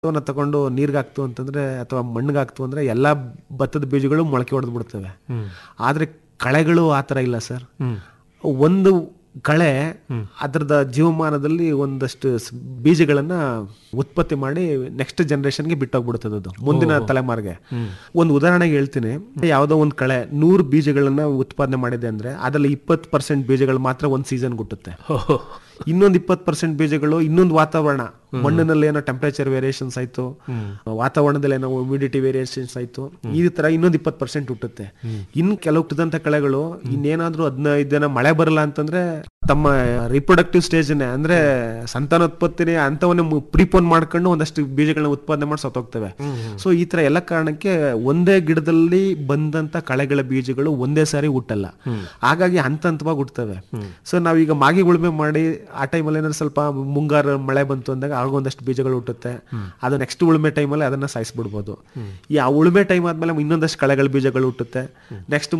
ಅವನ್ನ ತಗೊಂಡು ನೀರ್ಗೆ ಹಾಕ್ತು ಅಂತಂದ್ರೆ ಅಥವಾ ಮಣ್ಣಿಗೆ ಹಾಕ್ತು ಅಂದ್ರೆ ಎಲ್ಲಾ ಭತ್ತದ ಬೀಜಗಳು ಮೊಳಕೆ ಹೊಡೆದು ಬಿಡ್ತವೆ ಆದ್ರೆ ಕಳೆಗಳು ಆ ಥರ ಇಲ್ಲ ಸರ್ ಒಂದು ಕಳೆ ಅದರದ ಜೀವಮಾನದಲ್ಲಿ ಒಂದಷ್ಟು ಸ್- ಬೀಜಗಳನ್ನ ಉತ್ಪತ್ತಿ ಮಾಡಿ ನೆಕ್ಸ್ಟ್ ಜನರೇಷನ್ಗೆ ಬಿಟ್ಟೋಗ್ಬಿಡ್ತದೆ ಅದು ಮುಂದಿನ ತಲೆಮಾರಿಗೆ ಒಂದು ಉದಾಹರಣೆಗೆ ಹೇಳ್ತೀನಿ ಯಾವುದೋ ಒಂದು ಕಳೆ ನೂರು ಬೀಜಗಳನ್ನ ಉತ್ಪಾದನೆ ಮಾಡಿದೆ ಅಂದ್ರೆ ಅದರಲ್ಲಿ ಇಪ್ಪತ್ತು ಪರ್ಸೆಂಟ್ ಬೀಜಗಳು ಮಾತ್ರ ಒಂದು ಸೀಸನ್ ಹುಟ್ಟುತ್ತೆ ಇನ್ನೊಂದು ಇಪ್ಪತ್ತು ಪರ್ಸೆಂಟ್ ಬೀಜಗಳು ಇನ್ನೊಂದು ವಾತಾವರಣ ಮಣ್ಣಿನಲ್ಲಿ ಏನೋ ಟೆಂಪರೇಚರ್ ವೇರಿಯೇಷನ್ಸ್ ಆಯ್ತು ವಾತಾವರಣದಲ್ಲಿ ಏನೋ ಹ್ಯೂಮಿಡಿಟಿ ವೇರಿಯೇಷನ್ಸ್ ಆಯ್ತು ಈ ತರ ಇನ್ನೊಂದು ಇಪ್ಪತ್ತು ಪರ್ಸೆಂಟ್ ಹುಟ್ಟುತ್ತೆ ಇನ್ನು ಕೆಲವು ಹುಟ್ಟಿದಂತ ಕಳೆಗಳು ಇನ್ನೇನಾದ್ರೂ ಹದಿನೈದು ದಿನ ಮಳೆ ಬರಲ್ಲ ಅಂತಂದ್ರೆ ತಮ್ಮ ರಿಪ್ರೊಡಕ್ಟಿವ್ ಸ್ಟೇಜ್ನೇ ಅಂದ್ರೆ ಸಂತಾನೋತ್ಪತ್ತಿನೇ ಅಂತವನ್ನೇ ಪ್ರೀಪೋನ್ ಮಾಡ್ಕೊಂಡು ಒಂದಷ್ಟು ಬೀಜಗಳನ್ನ ಉತ್ಪಾದನೆ ಮಾಡಿ ಸತ್ತೋಗ್ತವೆ ಸೊ ಈ ತರ ಎಲ್ಲ ಕಾರಣಕ್ಕೆ ಒಂದೇ ಗಿಡದಲ್ಲಿ ಬಂದಂತ ಕಳೆಗಳ ಬೀಜಗಳು ಒಂದೇ ಸಾರಿ ಹುಟ್ಟಲ್ಲ ಹಾಗಾಗಿ ಹಂತ ಹಂತವಾಗಿ ಹುಟ್ಟುತ್ತವೆ ಸೊ ನಾವೀಗ ಮಾಗಿ ಉಳುಮೆ ಮಾಡಿ ಆ ಟೈಮಲ್ಲಿ ಏನಾದ್ರು ಸ್ವಲ್ಪ ಮುಂಗಾರು ಮಳೆ ಬಂತು ಅಂದಾಗ ಆಗ ಒಂದಷ್ಟು ಬೀಜಗಳು ಹುಟ್ಟುತ್ತೆ ಅದು ನೆಕ್ಸ್ಟ್ ಉಳುಮೆ ಟೈಮಲ್ಲಿ ಅದನ್ನ ಸಾಯಿಸ್ಬಿಡ್ಬೋದು ಈ ಆ ಉಳುಮೆ ಟೈಮ್ ಆದ್ಮೇಲೆ ಇನ್ನೊಂದಷ್ಟು ಕಳೆಗಳ ಬೀಜಗಳು ಹುಟ್ಟುತ್ತೆ ನೆಕ್ಸ್ಟ್